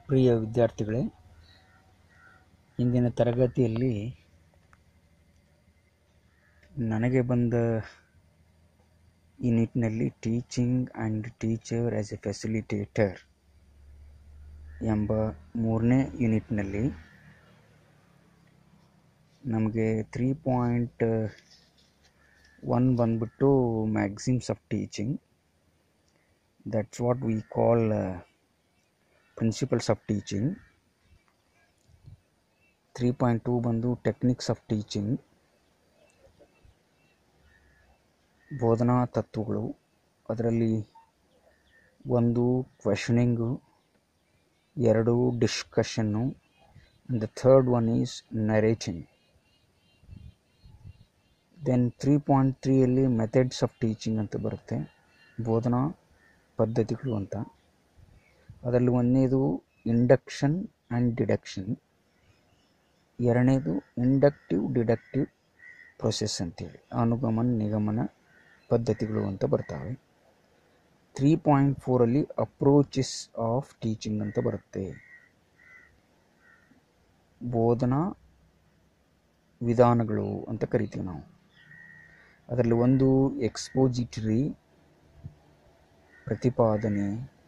ಪ್ರಿಯ ವಿದ್ಯಾರ್ಥಿಗಳೇ ಇಂದಿನ ತರಗತಿಯಲ್ಲಿ ನನಗೆ ಬಂದ ಈ ನಿಟ್ಟಿನಲ್ಲಿ teaching and teacher as a facilitator ಎಂಬ ಮೂರನೇ ಯೂನಿಟ್ನಲ್ಲಿ ನಮಗೆ ತ್ರೀ ಪಾಯಿಂಟ್ ಒನ್ ಬಂದ್ಬಿಟ್ಟು maxims of teaching that's what we call principles of teaching three point two ಬಂದು ಟೆಕ್ನಿಕ್ಸ್ ಆಫ್ ಟೀಚಿಂಗ್ ಬೋಧನಾ ತತ್ವಗಳು ಅದರಲ್ಲಿ ಒಂದು ಕ್ವೆಶನಿಂಗು ಎರಡು discussion the third one is narrating then three point ತ್ರೀಯಲ್ಲಿ ಮೆಥಡ್ಸ್ ಆಫ್ ಟೀಚಿಂಗ್ ಅಂತ ಬರುತ್ತೆ ಬೋಧನಾ ಪದ್ಧತಿಗಳು ಅಂತ ಅದರಲ್ಲಿ ಒಂದನೇದು ಇಂಡಕ್ಷನ್ ಆ್ಯಂಡ್ ಡಿಡಕ್ಷನ್ ಎರಡನೇದು ಇಂಡಕ್ಟಿವ್ ಡಿಡಕ್ಟಿವ್ ಪ್ರೊಸೆಸ್ ಅಂತೇಳಿ ಅನುಗಮನ ನಿಗಮನ ಪದ್ಧತಿಗಳು ಅಂತ ಬರ್ತಾವೆ ತ್ರೀ ಪಾಯಿಂಟ್ ಫೋರಲ್ಲಿ ಅಪ್ರೋಚಸ್ ಆಫ್ ಟೀಚಿಂಗ್ ಅಂತ ಬರುತ್ತೆ ಬೋಧನಾ ವಿಧಾನಗಳು ಅಂತ ಕರಿತೀವಿ ನಾವು ಅದರಲ್ಲಿ ಒಂದು ಎಕ್ಸ್ಪೋಸಿಟರಿ ಪ್ರತಿಪಾದನೆ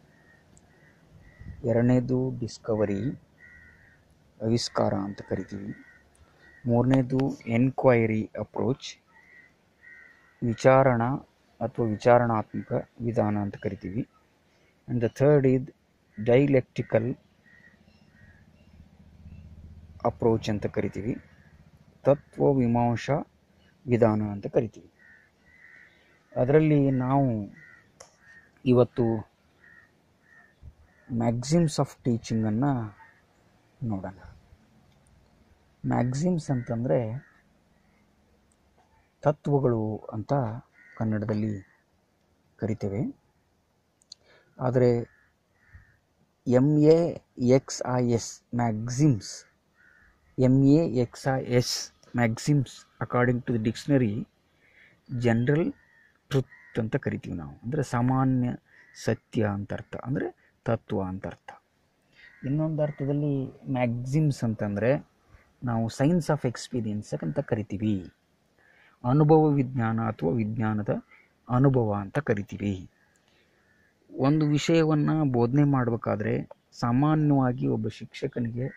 ಎರಡನೇದು ಡಿಸ್ಕವರಿ ಆವಿಷ್ಕಾರ ಅಂತ ಕರಿತೀವಿ ಮೂರನೇದು ಎನ್ಕ್ವೈರಿ ಅಪ್ರೋಚ್ ವಿಚಾರಣಾ ಅಥವಾ ವಿಚಾರಣಾತ್ಮಕ ವಿಧಾನ ಅಂತ ಕರಿತೀವಿ ಆ್ಯಂಡ್ ದ ಥರ್ಡ್ ಇದ್ ಡೈಲೆಕ್ಟಿಕಲ್ ಅಪ್ರೋಚ್ ಅಂತ ಕರಿತೀವಿ ತತ್ವ ಮೀಮಾಂಸಾ ವಿಧಾನ ಅಂತ ಕರಿತೀವಿ ಅದರಲ್ಲಿ ನಾವು ಇವತ್ತು ಮ್ಯಾಗ್ಝಿಮ್ಸ್ ಆಫ್ ಟೀಚಿಂಗನ್ನು ನೋಡೋಣ ಮ್ಯಾಗ್ಝಿಮ್ಸ್ ಅಂತಂದರೆ ತತ್ವಗಳು ಅಂತ ಕನ್ನಡದಲ್ಲಿ ಕರಿತೇವೆ ಆದರೆ M A X I S maxims M A X I S maxims according to the dictionary general truth ಅಂತ ಕರಿತೀವಿ ನಾವು ಅಂದರೆ ಸಾಮಾನ್ಯ ಸತ್ಯ ಅಂತ ಅರ್ಥ ಅಂದರೆ ತತ್ವ ಅಂತ ಅರ್ಥ ಇನ್ನೊಂದು ಅರ್ಥದಲ್ಲಿ ಮ್ಯಾಗ್ಝಿಮ್ಸ್ ಅಂತಂದರೆ ನಾವು ಸೈನ್ಸ್ ಆಫ್ ಎಕ್ಸ್ಪೀರಿಯನ್ಸ್ ಅಂತ ಕರಿತೀವಿ ಅನುಭವ ವಿಜ್ಞಾನ ಅಥವಾ ವಿಜ್ಞಾನದ ಅನುಭವ ಅಂತ ಕರಿತೀವಿ ಒಂದು ವಿಷಯವನ್ನು ಬೋಧನೆ ಮಾಡಬೇಕಾದ್ರೆ ಸಾಮಾನ್ಯವಾಗಿ ಒಬ್ಬ ಶಿಕ್ಷಕನಿಗೆ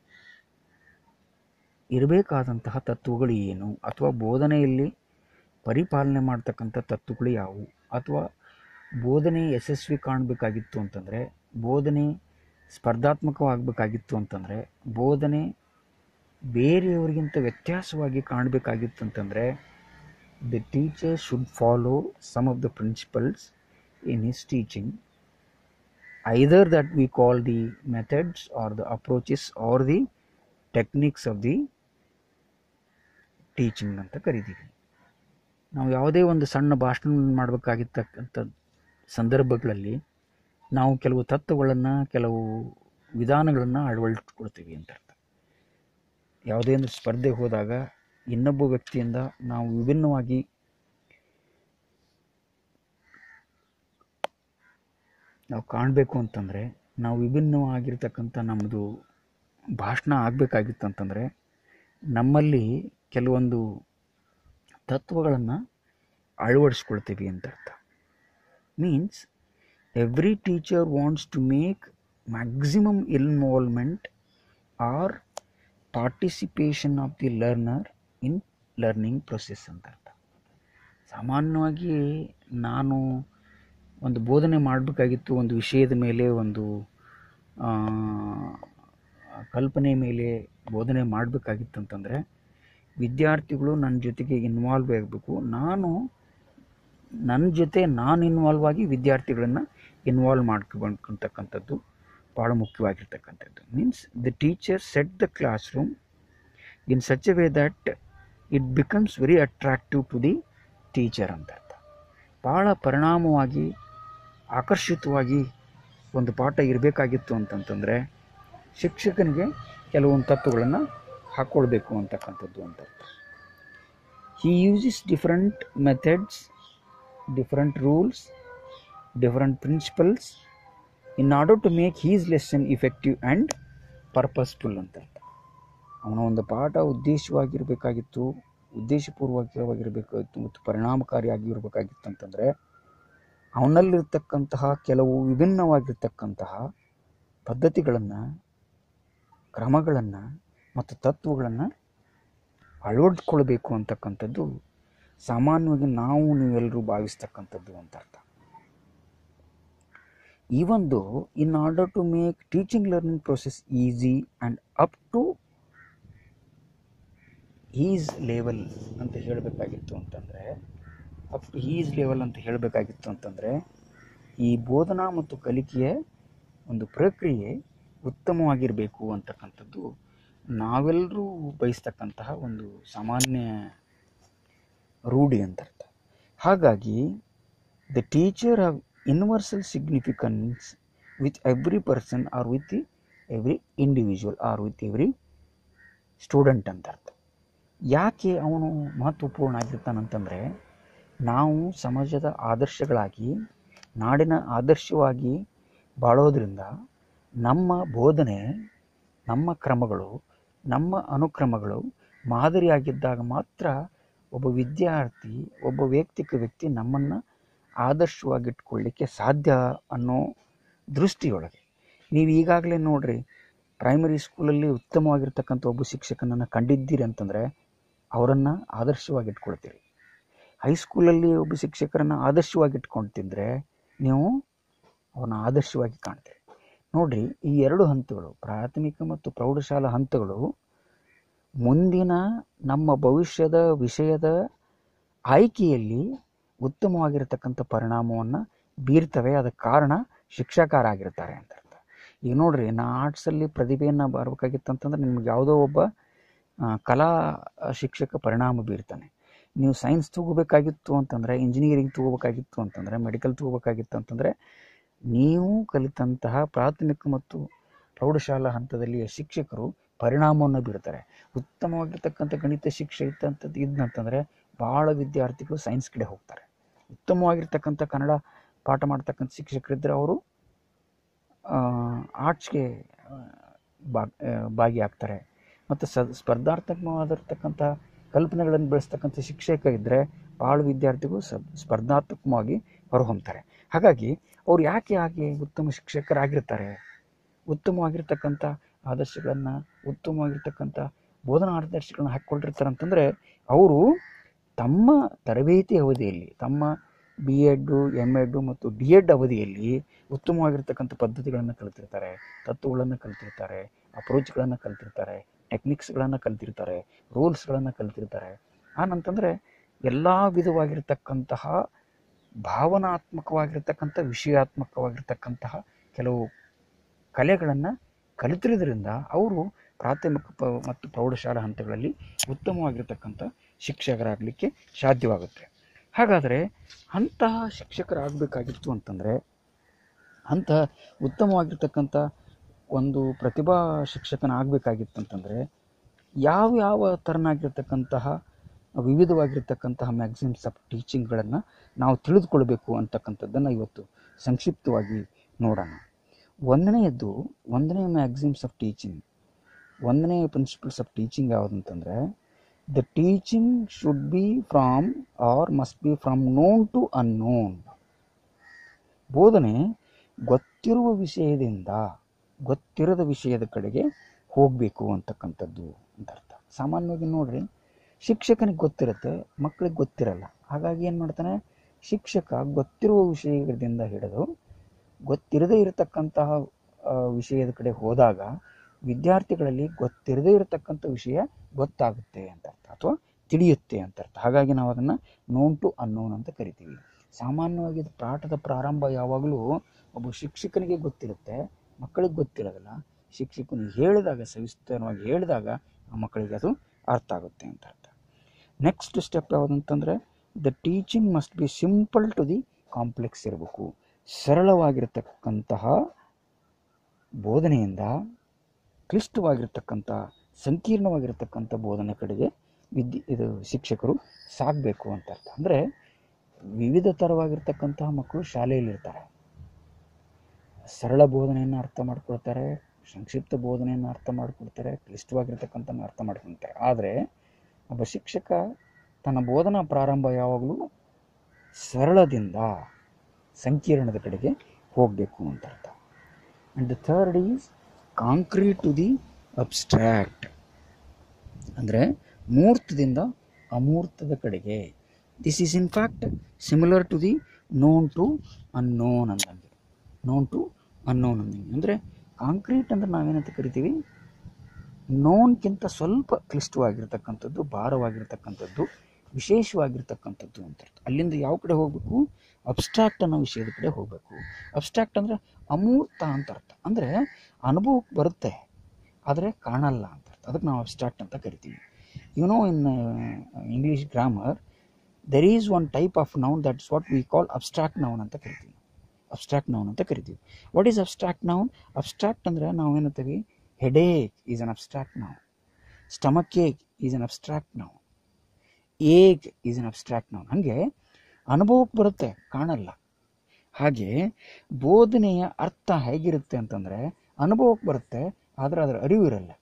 ಇರಬೇಕಾದಂತಹ ತತ್ವಗಳು ಏನು ಅಥವಾ ಬೋಧನೆಯಲ್ಲಿ ಪರಿಪಾಲನೆ ಮಾಡ್ತಕ್ಕಂಥ ತತ್ವಗಳು ಯಾವುವು ಅಥವಾ ಬೋಧನೆ ಯಶಸ್ವಿ ಕಾಣಬೇಕಾಗಿತ್ತು ಅಂತಂದರೆ ಬೋಧನೆ ಸ್ಪರ್ಧಾತ್ಮಕವಾಗಬೇಕಾಗಿತ್ತು ಅಂತಂದರೆ ಬೋಧನೆ ಬೇರೆಯವರಿಗಿಂತ ವ್ಯತ್ಯಾಸವಾಗಿ ಕಾಣಬೇಕಾಗಿತ್ತು ಅಂತಂದರೆ the teacher should follow some of the principles in his teaching either that we call the methods or the approaches or the techniques of the teaching ಅಂತ ಕರಿತೀವಿ ನಾವು ಯಾವುದೇ ಒಂದು ಸಣ್ಣ ಭಾಷಣ ಮಾಡಬೇಕಾಗಿರ್ತಕ್ಕಂಥ ಸಂದರ್ಭಗಳಲ್ಲಿ ನಾವು ಕೆಲವು ತತ್ವಗಳನ್ನು ಕೆಲವು ವಿಧಾನಗಳನ್ನು ಅಳವಡಿಸ್ಕೊಳ್ತೀವಿ ಅಂತ ಅರ್ಥ ಯಾವುದೇ ಒಂದು ಸ್ಪರ್ಧೆ ಹೋದಾಗ ಇನ್ನೊಬ್ಬ ವ್ಯಕ್ತಿಯಿಂದ ನಾವು ವಿಭಿನ್ನವಾಗಿ ನಾವು ಕಾಣಬೇಕು ಅಂತಂದರೆ ನಾವು ವಿಭಿನ್ನವಾಗಿರ್ತಕ್ಕಂಥ ನಮ್ಮದು ಭಾಷಣ ಆಗಬೇಕಾಗಿತ್ತು ಅಂತಂದರೆ ನಮ್ಮಲ್ಲಿ ಕೆಲವೊಂದು ತತ್ವಗಳನ್ನು ಅಳವಡಿಸ್ಕೊಳ್ತೀವಿ ಅಂತ ಅರ್ಥ means every teacher wants to make maximum involvement or participation of the learner in learning process ಅಂತ ಅರ್ಥ ಸಾಮಾನ್ಯವಾಗಿ ನಾನು ಒಂದು ಬೋಧನೆ ಮಾಡಬೇಕಾಗಿತ್ತು ಒಂದು ವಿಷಯದ ಮೇಲೆ ಒಂದು ಕಲ್ಪನೆ ಮೇಲೆ ಬೋಧನೆ ಮಾಡಬೇಕಾಗಿತ್ತು ಅಂತಂದರೆ ವಿದ್ಯಾರ್ಥಿಗಳು ನನ್ನ ಜೊತೆಗೆ ಇನ್ವಾಲ್ವ್ ಆಗಬೇಕು ನಾನು ನನ್ನ ಜೊತೆ ನಾನು ಇನ್ವಾಲ್ವ್ ಆಗಿ ವಿದ್ಯಾರ್ಥಿಗಳನ್ನು ಇನ್ವಾಲ್ವ್ ಮಾಡ್ಕೊಬೇಕಂತಕ್ಕಂಥದ್ದು ಭಾಳ ಮುಖ್ಯವಾಗಿರ್ತಕ್ಕಂಥದ್ದು means the teacher set the classroom in such a way that it becomes very attractive to the teacher ಅಂತ ಅರ್ಥ ಭಾಳ ಪರಿಣಾಮವಾಗಿ ಆಕರ್ಷಿತವಾಗಿ ಒಂದು ಪಾಠ ಇರಬೇಕಾಗಿತ್ತು ಅಂತಂತಂದರೆ ಶಿಕ್ಷಕನಿಗೆ ಕೆಲವೊಂದು ತತ್ವಗಳನ್ನು ಹಾಕ್ಕೊಳ್ಬೇಕು ಅಂತಕ್ಕಂಥದ್ದು ಅಂತ he uses different methods different rules different principles in order to make his lesson effective and purposeful ಅಂತ ಅರ್ಥ ಅವನ ಒಂದು ಪಾಠ ಉದ್ದೇಶವಾಗಿರಬೇಕಾಗಿತ್ತು ಉದ್ದೇಶಪೂರ್ವಕವಾಗಿರಬೇಕಾಗಿತ್ತು ಮತ್ತು ಪರಿಣಾಮಕಾರಿಯಾಗಿ ಇರಬೇಕಾಗಿತ್ತು ಅಂತಂದರೆ ಅವನಲ್ಲಿರ್ತಕ್ಕಂತಹ ಕೆಲವು ವಿಭಿನ್ನವಾಗಿರ್ತಕ್ಕಂತಹ ಪದ್ಧತಿಗಳನ್ನು ಕ್ರಮಗಳನ್ನು ಮತ್ತು ತತ್ವಗಳನ್ನು ಅಳವಡಿಸ್ಕೊಳ್ಬೇಕು ಅಂತಕ್ಕಂಥದ್ದು ಸಾಮಾನ್ಯವಾಗಿ ನಾವು ನೀವೆಲ್ಲರೂ ಭಾವಿಸ್ತಕ್ಕಂಥದ್ದು ಅಂತ ಅರ್ಥ ಈ ಒಂದು in order to make teaching learning process easy and up to is level ಅಂತ ಹೇಳಬೇಕಾಗಿತ್ತು ಅಂತಂದರೆ ಅಪ್ ಟು ಈಸ್ ಲೆವೆಲ್ ಅಂತ ಹೇಳಬೇಕಾಗಿತ್ತು ಅಂತಂದರೆ ಈ ಬೋಧನಾ ಮತ್ತು ಕಲಿಕೆಯ ಒಂದು ಪ್ರಕ್ರಿಯೆ ಉತ್ತಮವಾಗಿರಬೇಕು ಅಂತಕ್ಕಂಥದ್ದು ನಾವೆಲ್ಲರೂ ಬಯಸ್ತಕ್ಕಂತಹ ಒಂದು ಸಾಮಾನ್ಯ ರೂಢಿ ಅಂತ ಅರ್ಥ ಹಾಗಾಗಿ the teacher have universal significance with every person or with every individual or with every student ಅಂತ ಅರ್ಥ ಯಾಕೆ ಅವನು ಮಹತ್ವಪೂರ್ಣ ಆಗಿರ್ತಾನಂತಂದರೆ ನಾವು ಸಮಾಜದ ಆದರ್ಶಗಳಾಗಿ ನಾಡಿನ ಆದರ್ಶವಾಗಿ ಬಾಳೋದ್ರಿಂದ ನಮ್ಮ ಬೋಧನೆ ನಮ್ಮ ಕ್ರಮಗಳು ನಮ್ಮ ಅನುಕ್ರಮಗಳು ಮಾದರಿಯಾಗಿದ್ದಾಗ ಮಾತ್ರ ಒಬ್ಬ ವಿದ್ಯಾರ್ಥಿ ಒಬ್ಬ ವೈಯಕ್ತಿಕ ವ್ಯಕ್ತಿ ನಮ್ಮನ್ನು ಆದರ್ಶವಾಗಿಟ್ಕೊಳ್ಳಿಕ್ಕೆ ಸಾಧ್ಯ ಅನ್ನೋ ದೃಷ್ಟಿಯೊಳಗೆ ನೀವು ಈಗಾಗಲೇ ನೋಡ್ರಿ ಪ್ರೈಮರಿ ಸ್ಕೂಲಲ್ಲಿ ಉತ್ತಮವಾಗಿರ್ತಕ್ಕಂಥ ಒಬ್ಬ ಶಿಕ್ಷಕನನ್ನು ಕಂಡಿದ್ದೀರಿ ಅಂತಂದರೆ ಅವರನ್ನು ಆದರ್ಶವಾಗಿಟ್ಕೊಳ್ತೀರಿ ಹೈಸ್ಕೂಲಲ್ಲಿ ಒಬ್ಬ ಶಿಕ್ಷಕರನ್ನು ಆದರ್ಶವಾಗಿಟ್ಕೊಳ್ತಿದ್ರೆ ನೀವು ಅವನ ಆದರ್ಶವಾಗಿ ಕಾಣ್ತೀರಿ ನೋಡ್ರಿ ಈ ಎರಡು ಹಂತಗಳು ಪ್ರಾಥಮಿಕ ಮತ್ತು ಪ್ರೌಢಶಾಲಾ ಹಂತಗಳು ಮುಂದಿನ ನಮ್ಮ ಭವಿಷ್ಯದ ವಿಷಯದ ಆಯ್ಕೆಯಲ್ಲಿ ಉತ್ತಮವಾಗಿರತಕ್ಕಂಥ ಪರಿಣಾಮವನ್ನು ಬೀರ್ತವೆ ಅದಕ್ಕೆ ಕಾರಣ ಶಿಕ್ಷಕರಾಗಿರ್ತಾರೆ ಅಂತ ಅರ್ಥ ಈಗ ನೋಡ್ರಿ ನಾ ಆರ್ಟ್ಸಲ್ಲಿ ಪ್ರತಿಭೆಯನ್ನು ಬರಬೇಕಾಗಿತ್ತು ಅಂತಂದ್ರೆ ನಿಮ್ಗೆ ಯಾವುದೋ ಒಬ್ಬ ಆ, ಕಲಾ ಶಿಕ್ಷಕ ಪರಿಣಾಮ ಬೀರ್ತಾನೆ ನೀವು ಸೈನ್ಸ್ ತಗೋಬೇಕಾಗಿತ್ತು ಅಂತಂದರೆ ಇಂಜಿನಿಯರಿಂಗ್ ತಗೋಬೇಕಾಗಿತ್ತು ಅಂತಂದರೆ ಮೆಡಿಕಲ್ ತಗೋಬೇಕಾಗಿತ್ತು ಅಂತಂದರೆ ನೀವು ಕಲಿತಂತಹ ಪ್ರಾಥಮಿಕ ಮತ್ತು ಪ್ರೌಢಶಾಲಾ ಹಂತದಲ್ಲಿಯ ಶಿಕ್ಷಕರು ಪರಿಣಾಮವನ್ನು ಬೀರ್ತಾರೆ ಉತ್ತಮವಾಗಿರ್ತಕ್ಕಂಥ ಗಣಿತ ಶಿಕ್ಷೆ ಇತ್ತಂಥದ್ದು ಇದ್ನಂತಂದರೆ ಭಾಳ ವಿದ್ಯಾರ್ಥಿಗಳು ಸೈನ್ಸ್ ಕಡೆ ಹೋಗ್ತಾರೆ ಉತ್ತಮವಾಗಿರ್ತಕ್ಕಂಥ ಕನ್ನಡ ಪಾಠ ಮಾಡ್ತಕ್ಕಂಥ ಶಿಕ್ಷಕರಿದ್ದರೆ ಅವರು ಆರ್ಟ್ಸ್ಗೆ ಬಾ ಆ, ಭಾಗಿಯಾಗ್ತಾರೆ ಮತ್ತು ಸ ಸ್ಪರ್ಧಾತ್ಮಕವಾಗಿರ್ತಕ್ಕಂಥ ಕಲ್ಪನೆಗಳನ್ನು ಬೆಳೆಸ್ತಕ್ಕಂಥ ಶಿಕ್ಷಕ ಇದ್ದರೆ ಭಾಳ ವಿದ್ಯಾರ್ಥಿಗಳು ಸ ಸ್ಪರ್ಧಾತ್ಮಕವಾಗಿ ಹೊರಹೊಮ್ತಾರೆ ಹಾಗಾಗಿ ಅವ್ರು ಯಾಕೆ ಹಾಗೆ ಉತ್ತಮ ಶಿಕ್ಷಕರಾಗಿರ್ತಾರೆ ಉತ್ತಮವಾಗಿರ್ತಕ್ಕಂಥ ಆದರ್ಶಗಳನ್ನು ಉತ್ತಮವಾಗಿರ್ತಕ್ಕಂಥ ಬೋಧನಾ ಆದರ್ಶಗಳನ್ನ ಹಾಕ್ಕೊಂಡಿರ್ತಾರೆ ಅಂತಂದರೆ ಅವರು ತಮ್ಮ ತರಬೇತಿ ಅವಧಿಯಲ್ಲಿ ತಮ್ಮ ಬಿ ಎಡ್ಡು ಎಮ್ ಎಡ್ಡು ಮತ್ತು ಡಿ ಎಡ್ ಅವಧಿಯಲ್ಲಿ ಉತ್ತಮವಾಗಿರ್ತಕ್ಕಂಥ ಪದ್ಧತಿಗಳನ್ನು ಕಲಿತಿರ್ತಾರೆ ತತ್ವಗಳನ್ನು ಕಲಿತಿರ್ತಾರೆ ಅಪ್ರೋಚ್ಗಳನ್ನು ಕಲಿತಿರ್ತಾರೆ ಟೆಕ್ನಿಕ್ಸ್ಗಳನ್ನು ಕಲಿತಿರ್ತಾರೆ ರೂಲ್ಸ್ಗಳನ್ನು ಕಲಿತಿರ್ತಾರೆ ಆನಂತಂದರೆ ಎಲ್ಲ ವಿಧವಾಗಿರ್ತಕ್ಕಂತಹ ಭಾವನಾತ್ಮಕವಾಗಿರ್ತಕ್ಕಂಥ ವಿಷಯಾತ್ಮಕವಾಗಿರ್ತಕ್ಕಂತಹ ಕೆಲವು ಕಲೆಗಳನ್ನು ಕಲಿತಿರೋದ್ರಿಂದ ಅವರು ಪ್ರಾಥಮಿಕ ಪ ಮತ್ತು ಪ್ರೌಢಶಾಲಾ ಹಂತಗಳಲ್ಲಿ ಉತ್ತಮವಾಗಿರ್ತಕ್ಕಂಥ ಶಿಕ್ಷಕರಾಗಲಿಕ್ಕೆ ಸಾಧ್ಯವಾಗುತ್ತೆ ಹಾಗಾದರೆ ಅಂತಹ ಶಿಕ್ಷಕರಾಗಬೇಕಾಗಿತ್ತು ಅಂತಂದರೆ ಅಂತಹ ಉತ್ತಮವಾಗಿರ್ತಕ್ಕಂಥ ಒಂದು ಪ್ರತಿಭಾ ಶಿಕ್ಷಕನಾಗಬೇಕಾಗಿತ್ತು ಅಂತಂದರೆ ಯಾವ ಯಾವ ಥರನಾಗಿರ್ತಕ್ಕಂತಹ ವಿವಿಧವಾಗಿರ್ತಕ್ಕಂತಹ ಮ್ಯಾಗ್ಝಿನ್ಸ್ ಆಫ್ ಟೀಚಿಂಗ್ಗಳನ್ನು ನಾವು ತಿಳಿದುಕೊಳ್ಬೇಕು ಅಂತಕ್ಕಂಥದ್ದನ್ನು ಇವತ್ತು ಸಂಕ್ಷಿಪ್ತವಾಗಿ ನೋಡೋಣ ಒಂದನೆಯದ್ದು ಒಂದನೇ ಮ್ಯಾಗ್ಝಿಮ್ಸ್ ಆಫ್ ಟೀಚಿಂಗ್ ಒಂದನೇ ಪ್ರಿನ್ಸಿಪಲ್ಸ್ ಆಫ್ ಟೀಚಿಂಗ್ ಯಾವುದಂತಂದರೆ the teaching should be from or must be from known to unknown ಬೋಧನೆ ಗೊತ್ತಿರುವ ವಿಷಯದಿಂದ ಗೊತ್ತಿರದ ವಿಷಯದ ಕಡೆಗೆ ಹೋಗಬೇಕು ಅಂತಕ್ಕಂಥದ್ದು ಅಂತ ಅರ್ಥ ಸಾಮಾನ್ಯವಾಗಿ ನೋಡ್ರಿ ಶಿಕ್ಷಕನಿಗೆ ಗೊತ್ತಿರುತ್ತೆ ಮಕ್ಕಳಿಗೆ ಗೊತ್ತಿರಲ್ಲ ಹಾಗಾಗಿ ಏನು ಮಾಡ್ತಾನೆ ಶಿಕ್ಷಕ ಗೊತ್ತಿರುವ ವಿಷಯದಿಂದ ಹಿಡಿದು ಗೊತ್ತಿರದೇ ಇರತಕ್ಕಂತಹ ಆ, ವಿಷಯದ ಕಡೆ ಹೋದಾಗ ವಿದ್ಯಾರ್ಥಿಗಳಲ್ಲಿ ಗೊತ್ತಿರದೇ ಇರತಕ್ಕಂಥ ವಿಷಯ ಗೊತ್ತಾಗುತ್ತೆ ಅಂತ ಅರ್ಥ ಅಥವಾ ತಿಳಿಯುತ್ತೆ ಅಂತ ಅರ್ಥ ಹಾಗಾಗಿ ನಾವು ಅದನ್ನು ನೋನ್ ಟು ಅನ್ನೋನ್ ಅಂತ ಕರಿತೀವಿ ಸಾಮಾನ್ಯವಾಗಿ ಇದು ಪಾಠದ ಪ್ರಾರಂಭ ಯಾವಾಗಲೂ ಒಬ್ಬ ಶಿಕ್ಷಕನಿಗೆ ಗೊತ್ತಿರುತ್ತೆ ಮಕ್ಕಳಿಗೆ ಗೊತ್ತಿರೋದಿಲ್ಲ ಶಿಕ್ಷಕನು ಹೇಳಿದಾಗ ಸವಿಸ್ತರವಾಗಿ ಹೇಳಿದಾಗ ಆ ಮಕ್ಕಳಿಗೆ ಅದು ಅರ್ಥ ಆಗುತ್ತೆ ಅಂತ ಅರ್ಥ ನೆಕ್ಸ್ಟ್ ಸ್ಟೆಪ್ ಯಾವುದಂತಂದರೆ the teaching must be simple to the complex ಇರಬೇಕು ಸರಳವಾಗಿರ್ತಕ್ಕಂತಹ ಬೋಧನೆಯಿಂದ ಕ್ಲಿಷ್ಟವಾಗಿರ್ತಕ್ಕಂಥ ಸಂಕೀರ್ಣವಾಗಿರ್ತಕ್ಕಂಥ ಬೋಧನೆ ಕಡೆಗೆ ವಿದ್ಯೆ ಇದು ಶಿಕ್ಷಕರು ಸಾಗಬೇಕು ಅಂತ ಅರ್ಥ ಅಂದರೆ ವಿವಿಧ ಥರವಾಗಿರ್ತಕ್ಕಂತಹ ಮಕ್ಕಳು ಶಾಲೆಯಲ್ಲಿರ್ತಾರೆ ಸರಳ ಬೋಧನೆಯನ್ನು ಅರ್ಥ ಮಾಡ್ಕೊಳ್ತಾರೆ ಸಂಕ್ಷಿಪ್ತ ಬೋಧನೆಯನ್ನು ಅರ್ಥ ಮಾಡ್ಕೊಳ್ತಾರೆ ಕ್ಲಿಷ್ಟವಾಗಿರ್ತಕ್ಕಂಥ ಅರ್ಥ ಮಾಡ್ಕೊಳ್ತಾರೆ ಆದರೆ ಒಬ್ಬ ಶಿಕ್ಷಕ ತನ್ನ ಬೋಧನಾ ಪ್ರಾರಂಭ ಯಾವಾಗಲೂ ಸರಳದಿಂದ ಸಂಕೀರ್ಣದ ಕಡೆಗೆ ಹೋಗಬೇಕು ಅಂತ ಅರ್ಥ and the third is concrete to the abstract ಅಂದರೆ ಮೂರ್ತದಿಂದ ಅಮೂರ್ತದ ಕಡೆಗೆ this is in fact similar to the known to unknown ಅಂದಂಗೆ ನೋನ್ ಟು ಅನ್ನೋನ್ ಅಂದಂಗೆ ಅಂದರೆ ಕಾಂಕ್ರೀಟ್ ಅಂದ್ರೆ ನಾವೇನಂತ ಕರಿತೀವಿ ನೋನ್ಗಿಂತ ಸ್ವಲ್ಪ ಕ್ಲಿಷ್ಟವಾಗಿರ್ತಕ್ಕಂಥದ್ದು ಭಾರವಾಗಿರ್ತಕ್ಕಂಥದ್ದು ವಿಶೇಷವಾಗಿರ್ತಕ್ಕಂಥದ್ದು ಅಂತ ಅರ್ಥ ಅಲ್ಲಿಂದ ಯಾವ ಕಡೆ ಹೋಗಬೇಕು ಅಬ್ಸ್ಟ್ರಾಕ್ಟ್ ಅನ್ನೋ ವಿಷಯದ ಕಡೆ ಹೋಗಬೇಕು ಅಬ್ಸ್ಟ್ರಾಕ್ಟ್ ಅಂದರೆ ಅಮೂರ್ತ ಅಂತ ಅರ್ಥ ಅಂದರೆ ಅನುಭವಕ್ಕೆ ಬರುತ್ತೆ ಆದರೆ ಕಾಣಲ್ಲ ಅಂತ ಅರ್ಥ ಅದಕ್ಕೆ ನಾವು ಅಬ್ಸ್ಟ್ರಾಕ್ಟ್ ಅಂತ ಕರಿತೀವಿ you know in English grammar there is one type of noun that's what we call abstract noun ಅಂತ ಕರಿತೀವಿ ಅಬ್ಸ್ಟ್ರಾಕ್ಟ್ ನೌನ್ ಅಂತ ಕರಿತೀವಿ what is abstract noun abstract ಅಂದರೆ ನಾವು ಏನಂತೀವಿ headache is an abstract noun stomach ache is an abstract noun ache is an abstract noun ಹಾಗೆ ಅನುಭವಕ್ಕೆ ಬರುತ್ತೆ ಕಾಣಲ್ಲ ಹಾಗೆ ಬೋಧನೆಯ ಅರ್ಥ ಹೇಗಿರುತ್ತೆ ಅಂತಂದರೆ ಅನುಭವಕ್ಕೆ ಬರುತ್ತೆ ಆದರೆ ಅದರ ಅರಿವು ಇರಲ್ಲ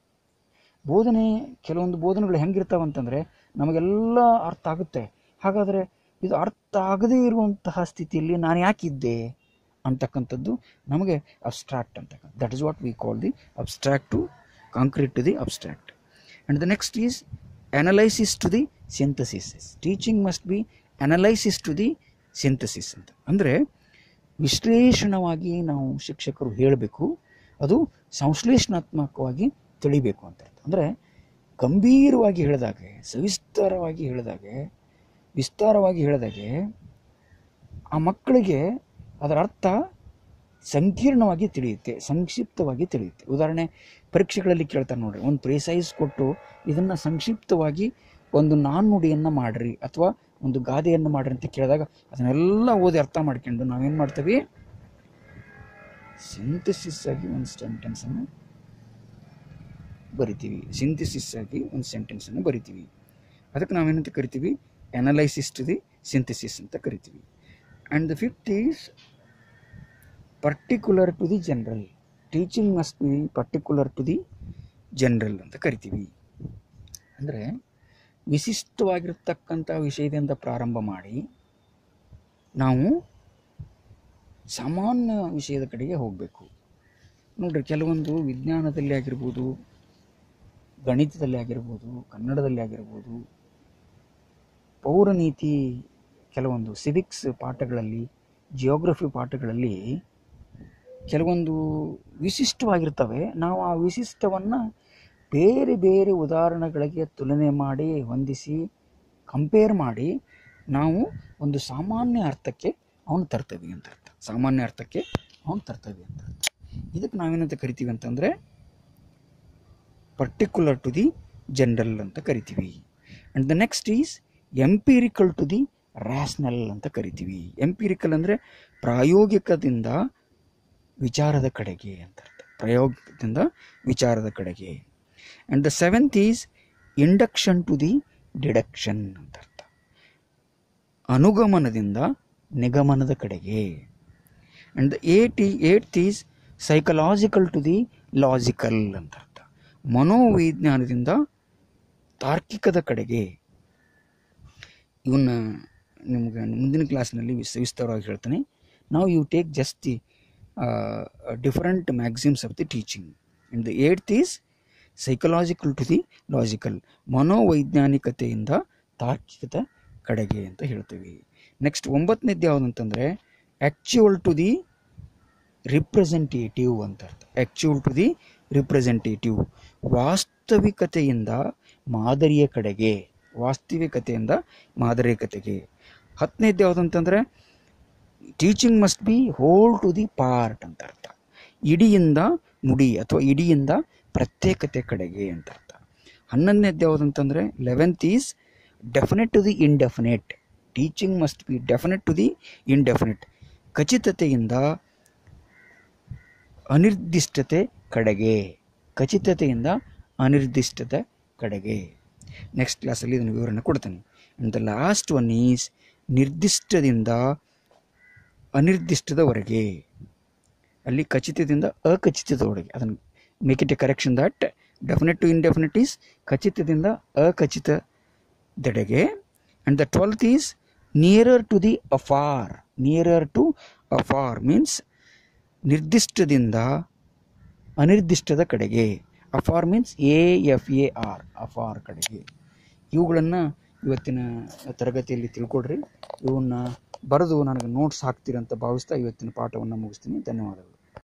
ಬೋಧನೆ ಕೆಲವೊಂದು ಬೋಧನೆಗಳು ಹೆಂಗಿರ್ತಾವೆ ಅಂತಂದರೆ ನಮಗೆಲ್ಲ ಅರ್ಥ ಆಗುತ್ತೆ ಹಾಗಾದರೆ ಇದು ಅರ್ಥ ಆಗದೇ ಇರುವಂತಹ ಸ್ಥಿತಿಯಲ್ಲಿ ನಾನು ಯಾಕಿದ್ದೆ ಅಂತಕ್ಕಂಥದ್ದು ನಮಗೆ ಅಬ್ಸ್ಟ್ರಾಕ್ಟ್ ಅಂತಕ್ಕಂಥ that is what we call the abstract to concrete to the abstract and the next is analysis to the synthesis teaching must be analysis to the synthesis ಅಂತ ಅಂದರೆ ವಿಶ್ಲೇಷಣವಾಗಿ ನಾವು ಶಿಕ್ಷಕರು ಹೇಳಬೇಕು ಅದು ಸಂಶ್ಲೇಷಣಾತ್ಮಕವಾಗಿ ತಿಳಿಬೇಕು ಅಂತ ಅರ್ಥ ಅಂದರೆ ಗಂಭೀರವಾಗಿ ಹೇಳಿದಾಗೆ ಸವಿಸ್ತಾರವಾಗಿ ಹೇಳಿದಾಗೆ ವಿಸ್ತಾರವಾಗಿ ಹೇಳಿದಾಗೆ ಆ ಮಕ್ಕಳಿಗೆ ಅದರ ಅರ್ಥ ಸಂಕೀರ್ಣವಾಗಿ ತಿಳಿಯುತ್ತೆ ಸಂಕ್ಷಿಪ್ತವಾಗಿ ತಿಳಿಯುತ್ತೆ ಉದಾಹರಣೆ ಪರೀಕ್ಷೆಗಳಲ್ಲಿ ಕೇಳ್ತಾರೆ ನೋಡ್ರಿ ಒಂದು ಪ್ರೇಸೈಸ್ ಕೊಟ್ಟು ಇದನ್ನು ಸಂಕ್ಷಿಪ್ತವಾಗಿ ಒಂದು ನಾಣ್ಣುಡಿಯನ್ನು ಮಾಡ್ರಿ ಅಥವಾ ಒಂದು ಗಾದೆಯನ್ನು ಮಾಡ್ರಿ ಅಂತ ಕೇಳಿದಾಗ ಅದನ್ನೆಲ್ಲ ಓದಿ ಅರ್ಥ ಮಾಡ್ಕೊಂಡು ನಾವೇನು ಮಾಡ್ತೀವಿ ಸಿಂಥಸಿಸ್ ಆಗಿ ಒಂದು ಸೆಂಟೆನ್ಸನ್ನು ಬರಿತೀವಿ ಸಿಂಥಸಿಸ್ ಆಗಿ ಒಂದು ಸೆಂಟೆನ್ಸನ್ನು ಬರಿತೀವಿ ಅದಕ್ಕೆ ನಾವೇನಂತ ಕರಿತೀವಿ ಅನಲೈಸಿಸ್ ಟು ದಿ ಸಿಂಥಸಿಸ್ ಅಂತ ಕರಿತೀವಿ and the fifth is particular to the general teaching must be particular to the general ಅಂತ ಕರಿತೀವಿ ಅಂದರೆ ವಿಶಿಷ್ಟವಾಗಿರ್ತಕ್ಕಂಥ ವಿಷಯದಿಂದ ಪ್ರಾರಂಭ ಮಾಡಿ ನಾವು ಸಾಮಾನ್ಯ ವಿಷಯದ ಕಡೆಗೆ ಹೋಗಬೇಕು ನೋಡ್ರಿ ಕೆಲವೊಂದು ವಿಜ್ಞಾನದಲ್ಲಿ ಆಗಿರ್ಬೋದು ಗಣಿತದಲ್ಲಿ ಆಗಿರ್ಬೋದು ಕನ್ನಡದಲ್ಲಿ ಆಗಿರ್ಬೋದು ಪೌರನೀತಿ ಕೆಲವೊಂದು ಸಿವಿಕ್ಸ್ ಪಾಠಗಳಲ್ಲಿ ಜಿಯೋಗ್ರಫಿ ಪಾಠಗಳಲ್ಲಿ ಕೆಲವೊಂದು ವಿಶಿಷ್ಟವಾಗಿರ್ತವೆ ನಾವು ಆ ವಿಶಿಷ್ಟವನ್ನು ಬೇರೆ ಬೇರೆ ಉದಾಹರಣೆಗಳಿಗೆ ತುಲನೆ ಮಾಡಿ ಹೊಂದಿಸಿ ಕಂಪೇರ್ ಮಾಡಿ ನಾವು ಒಂದು ಸಾಮಾನ್ಯ ಅರ್ಥಕ್ಕೆ ಅವನು ತರ್ತೇವೆ ಅಂತ ಅರ್ಥ ಸಾಮಾನ್ಯ ಅರ್ಥಕ್ಕೆ ಅವನು ತರ್ತೇವೆ ಅಂತ ಅರ್ಥ ಇದಕ್ಕೆ ನಾವೇನಂತ ಕರಿತೀವಿ ಅಂತಂದರೆ ಪರ್ಟಿಕ್ಯುಲರ್ ಟು ದಿ ಜನರಲ್ ಅಂತ ಕರಿತೀವಿ and the next is empirical to the rational ಅಂತ ಕರಿತೀವಿ ಎಂಪಿರಿಕಲ್ ಅಂದರೆ ಪ್ರಾಯೋಗಿಕದಿಂದ ವಿಚಾರದ ಕಡೆಗೆ ಅಂತ ಅರ್ಥ ಪ್ರಯೋಗದಿಂದ ವಿಚಾರದ ಕಡೆಗೆ and the seventh is induction to the deduction ಅಂತ ಅರ್ಥ ಅನುಗಮನದಿಂದ ನಿಗಮನದ ಕಡೆಗೆ ಆ್ಯಂಡ್ ದ ಏಟ್ ಈ eighth is psychological to the logical ಅಂತ ಅರ್ಥ ಮನೋವಿಜ್ಞಾನದಿಂದ ತಾರ್ಕಿಕದ ಕಡೆಗೆ ಇವನ್ನ ನಿಮ್ಗೆ ಮುಂದಿನ ಕ್ಲಾಸ್ನಲ್ಲಿ ಸವಿಸ್ತಾರವಾಗಿ ಹೇಳ್ತಾನೆ ನಾವು you take just the different maxims of the teaching and the eighth is psychological to the logical ಮನೋವೈಜ್ಞಾನಿಕತೆಯಿಂದ ತಾರ್ಕಿಕತೆ ಕಡೆಗೆ ಅಂತ ಹೇಳ್ತೀವಿ ನೆಕ್ಸ್ಟ್ ಒಂಬತ್ತನೇದು ಯಾವುದು ಅಂತಂದರೆ ಆ್ಯಕ್ಚುವಲ್ ಟು ದಿ ರಿಪ್ರೆಸೆಂಟೇಟಿವ್ ಅಂತ ಅರ್ಥ ಆ್ಯಕ್ಚುವಲ್ ಟು ದಿ ರಿಪ್ರೆಸೆಂಟೇಟಿವ್ ವಾಸ್ತವಿಕತೆಯಿಂದ ಮಾದರಿಯ ಕಡೆಗೆ ವಾಸ್ತವಿಕತೆಯಿಂದ ಮಾದರಿಕತೆಗೆ ಹತ್ತನೇದು ಯಾವುದು ಅಂತಂದರೆ teaching must be whole to the part ಅಂತ ಅರ್ಥ ಇಡಿಯಿಂದ ಮುಡಿ ಅಥವಾ ಇಡಿಯಿಂದ ಪ್ರತ್ಯೇಕತೆ ಕಡೆಗೆ ಅಂತ ಅರ್ಥ ಹನ್ನೊಂದನೇದು ಯಾವುದು ಅಂತಂದರೆ eleventh is definite to the indefinite teaching must be definite to the indefinite ಖಚಿತತೆಯಿಂದ ಅನಿರ್ದಿಷ್ಟತೆ ಕಡೆಗೆ ಖಚಿತತೆಯಿಂದ ಅನಿರ್ದಿಷ್ಟತೆ ಕಡೆಗೆ ನೆಕ್ಸ್ಟ್ ಕ್ಲಾಸಲ್ಲಿ ಇದನ್ನು ವಿವರಣೆ ಕೊಡ್ತೇನೆ and the last one is ನಿರ್ದಿಷ್ಟದಿಂದ ಅನಿರ್ದಿಷ್ಟದವರೆಗೆ ಅಲ್ಲಿ ಖಚಿತದಿಂದ ಅಖಚಿತದೊಳಗೆ ಅದನ್ನು make it a correction that definite to indefinite is ಖಚಿತದಿಂದ ಅಖಚಿತದೆಡೆಗೆ and the twelfth is nearer to the afar nearer to afar means ನಿರ್ದಿಷ್ಟದಿಂದ ಅನಿರ್ದಿಷ್ಟದ ಕಡೆಗೆ afar means A F A R afar ಕಡೆಗೆ ಇವುಗಳನ್ನು ಇವತ್ತಿನ ತರಗತಿಯಲ್ಲಿ ತಿಳ್ಕೊಡ್ರಿ ಇವನ್ನ ಬರೆದು ನನಗೆ ನೋಟ್ಸ್ ಹಾಕ್ತೀರಂತ ಭಾವಿಸ್ತಾ ಇವತ್ತಿನ ಪಾಠವನ್ನು ಮುಗಿಸ್ತೀನಿ ಧನ್ಯವಾದಗಳು